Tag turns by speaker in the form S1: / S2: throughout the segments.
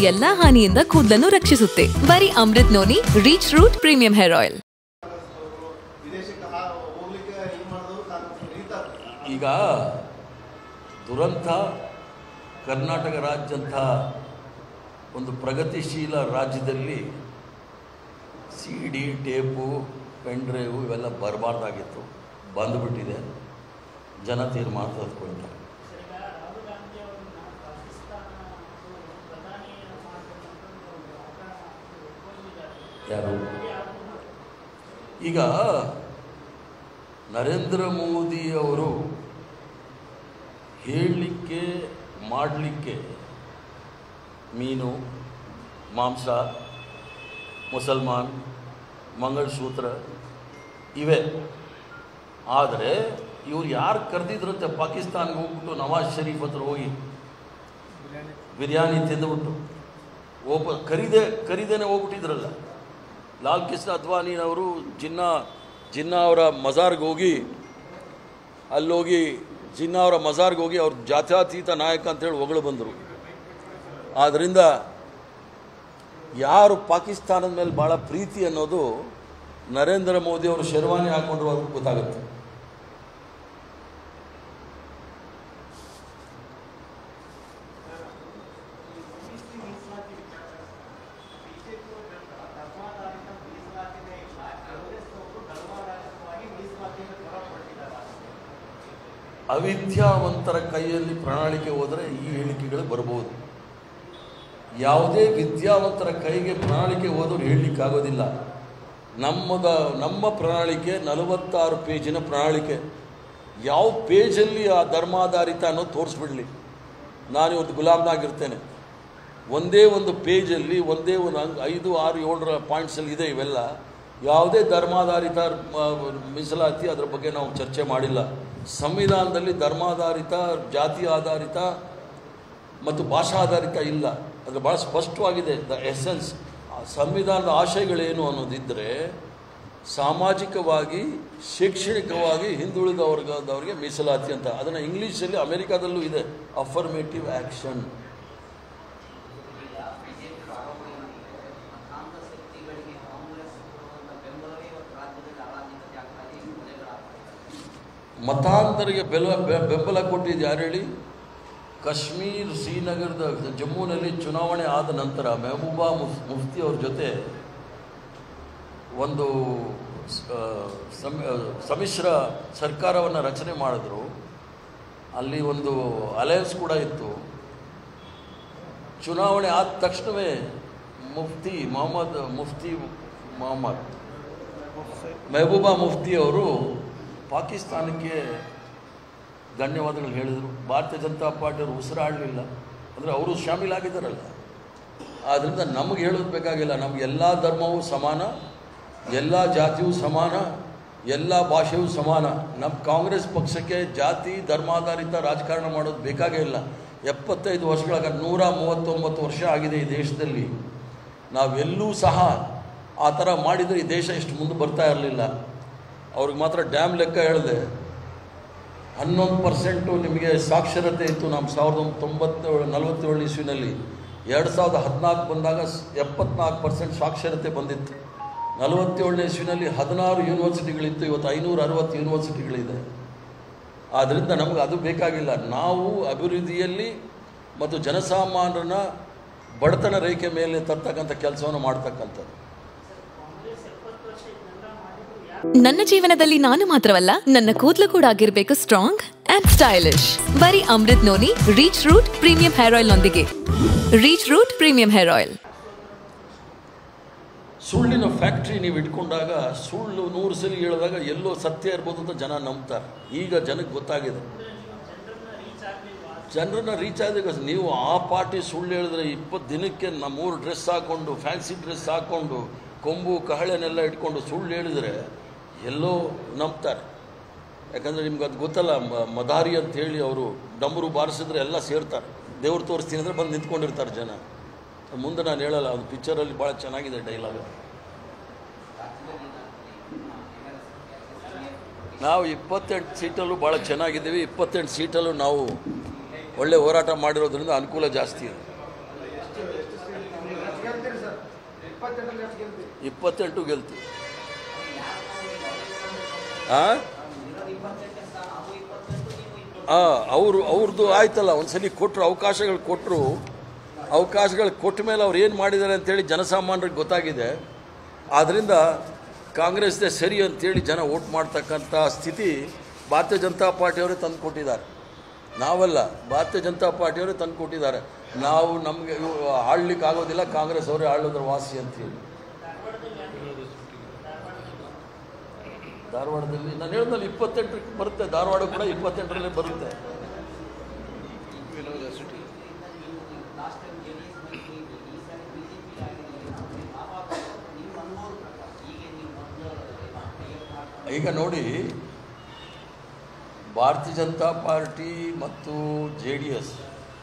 S1: ಎಲ್ಲಾ ಹಾನಿಯಿಂದ ಕೂದಲನ್ನು ರಕ್ಷಿಸುತ್ತೆ ಬರೀ Amrut Noni reach root premium hair oil
S2: ವಿದೇಶಕ್ಕೆ ಹಾ- ಹೋಗ್ಲಿಕ್ಕೆ ಇದು ಮಾಡಿದವರು ಕಾಂಗ್ರೆಸ್ ನಿಲ್ತಾರೆ
S3: ಈಗ ದುರಂತ ಕರ್ನಾಟಕ ರಾಜ್ಯಂಥ ಒಂದು ಪ್ರಗತಿಶೀಲ ರಾಜ್ಯದಲ್ಲಿ C D tape pen drive ಇವೆಲ್ಲ ಬರಬಾರ್ದಾಗಿತ್ತು ಬಂದುಬಿಟ್ಟಿದೆ ಜನ ತೀರ್ಮಾನ ತೆಗೆದುಕೊಳ್ತಾರೆ ಯಾರು ಈಗ ನರೇಂದ್ರ ಮೋದಿಯವರು ಹೇಳಲಿಕ್ಕೆ ಮಾಡಲಿಕ್ಕೆ ಮೀನು ಮಾಂಸ ಮುಸಲ್ಮಾನ್ ಮಂಗಳಸೂತ್ರ ಇವೆ ಆದರೆ ಇವ್ರು ಯಾರು ಕರೆದಿದ್ರಂತೆ ಪಾಕಿಸ್ತಾನ್ಗೆ ಹೋಗ್ಬಿಟ್ಟು ನವಾಜ್ ಶರೀಫ್ ಹತ್ರ ಹೋಗಿ ಬಿರಿಯಾನಿ ತಿಂದುಬಿಟ್ಟು ಒಬ್ಬ ಕರಿದೆ ಕರಿದೇನೆ ಹೋಗ್ಬಿಟ್ಟಿದ್ರಲ್ಲ ಲಾಲ್ ಕೃಷ್ಣ ಅದ್ವಾನಿನವರು ಜಿನ್ನಾ ಜಿನ್ನಾ ಅವರ ಮಜಾರ್ಗೆ ಹೋಗಿ ಅಲ್ಲೋಗಿ ಜಿನ್ನಾ ಅವರ ಮಜಾರ್ಗೆ ಹೋಗಿ ಅವ್ರ ಜಾತ್ಯತೀತ ನಾಯಕ ಅಂತೇಳಿ ಹೊಗಳು ಬಂದರು ಆದ್ದರಿಂದ ಯಾರು ಪಾಕಿಸ್ತಾನದ ಮೇಲೆ ಭಾಳ ಪ್ರೀತಿ ಅನ್ನೋದು ನರೇಂದ್ರ ಮೋದಿ ಅವರು ಶೆರ್ವಾನಿ ಹಾಕೊಂಡ್ರು ಅವ್ರಿಗೆ ಗೊತ್ತಾಗುತ್ತೆ ಅವಿದ್ಯಾವಂತರ ಕೈಯಲ್ಲಿ ಪ್ರಣಾಳಿಕೆ ಹೋದರೆ ಈ ಹೇಳಿಕೆಗಳು ಬರ್ಬೋದು ಯಾವುದೇ ವಿದ್ಯಾವಂತರ ಕೈಗೆ ಪ್ರಣಾಳಿಕೆ ಹೋದರೂ ಹೇಳಲಿಕ್ಕಾಗೋದಿಲ್ಲ ನಮ್ಮದ ನಮ್ಮ ಪ್ರಣಾಳಿಕೆ ನಲವತ್ತಾರು ಪೇಜಿನ ಪ್ರಣಾಳಿಕೆ ಯಾವ ಪೇಜಲ್ಲಿ ಆ ಧರ್ಮಾಧಾರಿತ ಅನ್ನೋದು ತೋರಿಸ್ಬಿಡಲಿ ನಾನು ಇವತ್ತು ಗುಲಾಮ್ನಾಗಿರ್ತೇನೆ ಒಂದೇ ಒಂದು ಪೇಜಲ್ಲಿ ಒಂದೇ ಒಂದು ಅಂಗ್ ಐದು ಆರು ಏಳರ ಪಾಯಿಂಟ್ಸಲ್ಲಿ ಇದೆ ಇವೆಲ್ಲ ಯಾವುದೇ ಧರ್ಮಾಧಾರಿತ ಆ, ಮೀಸಲಾತಿ ಅದರ ಬಗ್ಗೆ ನಾವು ಚರ್ಚೆ ಮಾಡಿಲ್ಲ ಸಂವಿಧಾನದಲ್ಲಿ ಧರ್ಮಾಧಾರಿತ ಜಾತಿ ಆಧಾರಿತ ಮತ್ತು ಭಾಷಾಧಾರಿತ ಇಲ್ಲ ಅದು ಭಾಳ ಸ್ಪಷ್ಟವಾಗಿದೆ ದ ಎಸೆನ್ಸ್ ಸಂವಿಧಾನದ ಆಶಯಗಳೇನು ಅನ್ನೋದಿದ್ದರೆ ಸಾಮಾಜಿಕವಾಗಿ ಶೈಕ್ಷಣಿಕವಾಗಿ ಹಿಂದುಳಿದ ವರ್ಗದವರಿಗೆ ಮೀಸಲಾತಿ ಅಂತ ಅದನ್ನು ಇಂಗ್ಲೀಷಲ್ಲಿ ಅಮೆರಿಕಾದಲ್ಲೂ ಇದೆ ಅಫರ್ಮೇಟಿವ್ ಆ್ಯಕ್ಷನ್ ಮತಾಂತರಿಗೆ ಬೆಲ ಬೆ- ಬೆಂಬಲ ಕೊಟ್ಟಿದ್ದು ಯಾರು ಹೇಳಿ ಕಾಶ್ಮೀರ್ ಶ್ರೀನಗರದ ಜಮ್ಮುನಲ್ಲಿ ಚುನಾವಣೆ ಆದ ನಂತರ ಮೆಹಬೂಬಾ ಮುಫ್ ಮುಫ್ತಿ ಅವ್ರ ಜೊತೆ ಒಂದು ಸ- ಆ, ಸಮ್- ಆ, ಸಮ್ಮಿಶ್ರ ಸರ್ಕಾರವನ್ನು ರಚನೆ ಮಾಡಿದ್ರು ಅಲ್ಲಿ ಒಂದು ಅಲಯನ್ಸ್ ಕೂಡ ಇತ್ತು ಚುನಾವಣೆ ಆದ ತಕ್ಷಣವೇ ಮುಫ್ತಿ ಮೊಹಮ್ಮದ್ ಮುಫ್ತಿ ಮೊಹಮ್ಮದ್ ಮೆಹಬೂಬಾ ಮುಫ್ತಿ ಅವರು ಪಾಕಿಸ್ತಾನಕ್ಕೆ ಧನ್ಯವಾದಗಳು ಹೇಳಿದರು ಭಾರತೀಯ ಜನತಾ ಪಾರ್ಟಿಯವರು ಉಸಿರಾಡಲಿಲ್ಲ ಅಂದರೆ ಅವರು ಶಾಮೀಲಾಗಿದ್ದಾರಲ್ಲ ಆದ್ದರಿಂದ ನಮಗೆ ಹೇಳೋದು ಬೇಕಾಗಿಲ್ಲ ನಮ್ಗೆ ಎಲ್ಲ ಧರ್ಮವೂ ಸಮಾನ ಎಲ್ಲ ಜಾತಿಯೂ ಸಮಾನ ಎಲ್ಲ ಭಾಷೆಯೂ ಸಮಾನ ನಮ್ಮ ಕಾಂಗ್ರೆಸ್ ಪಕ್ಷಕ್ಕೆ ಜಾತಿ ಧರ್ಮಾಧಾರಿತ ರಾಜಕಾರಣ ಮಾಡೋದು ಬೇಕಾಗೇ ಇಲ್ಲ ಎಪ್ಪತ್ತೈದು ವರ್ಷಗಳ ನೂರ ಮೂವತ್ತೊಂಬತ್ತು ವರ್ಷ ಆಗಿದೆ ಈ ದೇಶದಲ್ಲಿ ನಾವೆಲ್ಲೂ ಸಹ ಆ ಥರ ಮಾಡಿದರೆ ಈ ದೇಶ ಇಷ್ಟು ಮುಂದೆ ಬರ್ತಾ ಇರಲಿಲ್ಲ ಅವ್ರಿಗೆ ಮಾತ್ರ ಡ್ಯಾಮ್ ಲೆಕ್ಕ ಹೇಳಿದೆ ಹನ್ನೊಂದು ಪರ್ಸೆಂಟು ನಿಮಗೆ ಸಾಕ್ಷರತೆ ಇತ್ತು ನಮ್ಮ ಸಾವಿರದ ಒಂಬ- ತೊಂಬತ್ತೇಳು ನಲವತ್ತೇಳು ಇಸ್ವಿನಲ್ಲಿ ಎರಡು ಸಾವಿರದ ಹದಿನಾಲ್ಕು ಬಂದಾಗ ಸ್- ಎಪ್ಪತ್ನಾಲ್ಕು ಪರ್ಸೆಂಟ್ ಸಾಕ್ಷರತೆ ಬಂದಿತ್ತು ನಲವತ್ತೇಳನೇ ಇಸ್ವಿನಲ್ಲಿ ಹದಿನಾರು ಯೂನಿವರ್ಸಿಟಿಗಳಿತ್ತು ಇವತ್ತು ಐನೂರ ಅರವತ್ತು ಯೂನಿವರ್ಸಿಟಿಗಳಿದೆ ಆದ್ದರಿಂದ ನಮಗೆ ಅದು ಬೇಕಾಗಿಲ್ಲ ನಾವು ಅಭಿವೃದ್ಧಿಯಲ್ಲಿ ಮತ್ತು ಜನಸಾಮಾನ್ಯರನ್ನ ಬಡತನ ರೇಖೆ ಮೇಲೆ ತರ್ತಕ್ಕಂಥ ಕೆಲಸವನ್ನು ಮಾಡ್ತಕ್ಕಂಥದ್ದು
S1: ನನ್ನ ಜೀವನದಲ್ಲಿ ನಾನು ಮಾತ್ರವಲ್ಲ ನನ್ನ ಕೂದಲು ಕೂಡ ಆಗಿರ್ಬೇಕು ಸ್ಟ್ರಾಂಗ್ ಅಂಡ್ ಸ್ಟೈಲಿಶ್ ಬರೀ Amrut Noni reach root premium hair oil ನೊಂದಿಗೆ reach root premium hair oil
S3: ಸುಳ್ಳಿನ ಫ್ಯಾಕ್ಟ್ರಿ ನೀವು ಇಟ್ಕೊಂಡಾಗ ಸುಳ್ಳು ನೂರು ಸಲ ಹೇಳಿದಾಗ ಎಲ್ಲೋ ಸತ್ಯ ಇರ್ಬೋದು ಅಂತ ಜನ ನಂಬ್ತಾರೆ ಈಗ ಜನಕ್ಕೆ ಗೊತ್ತಾಗಿದೆ ಜನರನ್ನ ರೀಚ್ ಆದಾಗ ನೀವು ಆ ಪಾರ್ಟಿ ಸುಳ್ಳು ಹೇಳಿದ್ರೆ ಇಪ್ಪತ್ತು ದಿನಕ್ಕೆ ನಮ್ಮೂರು ಡ್ರೆಸ್ ಹಾಕ್ಕೊಂಡು ಫ್ಯಾನ್ಸಿ ಡ್ರೆಸ್ ಹಾಕ್ಕೊಂಡು ಕೊಂಬು ಕಹಳೆನೆಲ್ಲ ಇಟ್ಕೊಂಡು ಸುಳ್ಳು ಹೇಳಿದರೆ ಎಲ್ಲೋ ನಂಬ್ತಾರೆ ಯಾಕಂದರೆ ನಿಮ್ಗೆ ಅದು ಗೊತ್ತಲ್ಲ ಮ- ಮದಾರಿ ಅಂತ ಹೇಳಿ ಅವರು ಡಂಬರು ಬಾರಿಸಿದ್ರೆ ಎಲ್ಲ ಸೇರ್ತಾರೆ ದೇವ್ರು ತೋರಿಸ್ತೀನಿ ಅಂದರೆ ಬಂದು ನಿಂತ್ಕೊಂಡಿರ್ತಾರೆ ಜನ ಮುಂದೆ ನಾನು ಹೇಳಲ್ಲ ಅದು ಪಿಕ್ಚರಲ್ಲಿ ಭಾಳ ಚೆನ್ನಾಗಿದೆ ಡೈಲಾಗ್ ನಾವು ಇಪ್ಪತ್ತೆಂಟು ಸೀಟಲ್ಲೂ ಭಾಳ ಚೆನ್ನಾಗಿದ್ದೀವಿ ಇಪ್ಪತ್ತೆಂಟು ಸೀಟಲ್ಲೂ ನಾವು ಒಳ್ಳೆ ಹೋರಾಟ ಮಾಡಿರೋದ್ರಿಂದ ಅನುಕೂಲ ಜಾಸ್ತಿ ಇದೆ
S2: ಇಪ್ಪತ್ತೆಂಟರಲ್ಲಿ ಎಷ್ಟು ಗೆಲ್ತೀವಿ
S3: ಇಪ್ಪತ್ತೆಂಟು ಗೆಲ್ತು ಆ ಆ, ಅವರು ಅವ್ರದ್ದು ಆಯ್ತಲ್ಲ ಒಂದ್ಸಲಿ ಕೊಟ್ಟರು ಅವಕಾಶಗಳು ಕೊಟ್ಟರು ಅವಕಾಶಗಳು ಕೊಟ್ಟ ಮೇಲೆ ಅವ್ರು ಏನು ಮಾಡಿದ್ದಾರೆ ಅಂತೇಳಿ ಜನಸಾಮಾನ್ಯರಿಗೆ ಗೊತ್ತಾಗಿದೆ ಆದ್ದರಿಂದ ಕಾಂಗ್ರೆಸ್ದೇ ಸರಿ ಅಂತೇಳಿ ಜನ ವೋಟ್ ಮಾಡ್ತಕ್ಕಂಥ ಸ್ಥಿತಿ ಭಾರತೀಯ ಜನತಾ ಪಾರ್ಟಿಯವರೇ ತಂದು ಕೊಟ್ಟಿದ್ದಾರೆ ನಾವಲ್ಲ ಭಾರತೀಯ ಜನತಾ ಪಾರ್ಟಿಯವರೇ ತಂದು ಕೊಟ್ಟಿದ್ದಾರೆ ನಾವು ನಮಗೆ ಆಳ್ಲಿಕ್ಕೆ ಆಗೋದಿಲ್ಲ ಕಾಂಗ್ರೆಸ್ ಅವರೇ ಆಳೋದ್ರ ವಾಸಿ ಅಂತೇಳಿ ಧಾರವಾಡದಲ್ಲಿ ನಾನು ಹೇಳಿದ್ನಲ್ಲಿ ಇಪ್ಪತ್ತೆಂಟಕ್ಕೆ ಬರುತ್ತೆ ಧಾರವಾಡ ಕೂಡ ಇಪ್ಪತ್ತೆಂಟರಲ್ಲೇ ಬರುತ್ತೆ ಈಗ ನೋಡಿ ಭಾರತೀಯ ಜನತಾ ಪಾರ್ಟಿ ಮತ್ತು ಜೆ ಡಿ ಎಸ್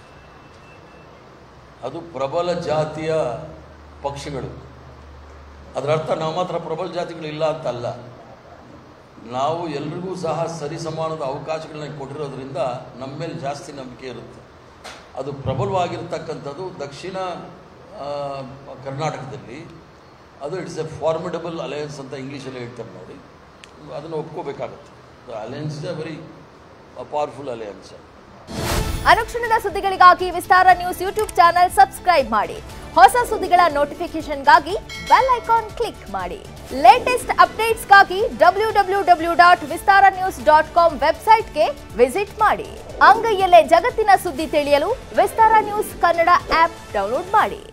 S3: ಅದು ಪ್ರಬಲ ಜಾತಿಯ ಪಕ್ಷಗಳು ಅದರ ಅರ್ಥ ನಾವು ಮಾತ್ರ ಪ್ರಬಲ ಜಾತಿಗಳಿಲ್ಲ ಅಂತಲ್ಲ ನಾವು ಎಲ್ರಿಗೂ ಸಹ ಸರಿಸಮಾನದ ಅವಕಾಶಗಳನ್ನ ಕೊಟ್ಟಿರೋದ್ರಿಂದ ನಮ್ಮ ಮೇಲೆ ಜಾಸ್ತಿ ನಂಬಿಕೆ ಇರುತ್ತೆ ಅದು ಪ್ರಬಲವಾಗಿರ್ತಕ್ಕಂಥದ್ದು ದಕ್ಷಿಣ ಆ, ಕರ್ನಾಟಕದಲ್ಲಿ ಅದು ಇಟ್ಸ್ ಎ ಫಾರ್ಮಿಡಬಲ್ ಅಲಯನ್ಸ್ ಅಂತ ಇಂಗ್ಲೀಷಲ್ಲಿ ಹೇಳ್ತಾರೆ ನೋಡಿ ಅದನ್ನು ಒಪ್ಕೋಬೇಕಾಗತ್ತೆ alliance is a very powerful alliance
S4: ಅನುಕ್ಷಣದ ಸುದ್ದಿಗಳಿಗಾಗಿ Vistara news YouTube channel subscribe ಮಾಡಿ ಹೊಸ ಸುದ್ದಿಗಳ ನೋಟಿಫಿಕೇಶನ್ಗಾಗಿ ಬೆಲ್ ಐಕಾನ್ ಕ್ಲಿಕ್ ಮಾಡಿ ಲೇಟೆಸ್ಟ್ ಅಪ್ಡೇಟ್ಸ್ಗಾಗಿ W W W dot Vistara news dot com ವೆಬ್ಸೈಟ್ಗೆ ವಿಸಿಟ್ ಮಾಡಿ ಅಂಗೈಯಲ್ಲೇ ಜಗತ್ತಿನ ಸುದ್ದಿ ತಿಳಿಯಲು Vistara news Kannada app download ಮಾಡಿ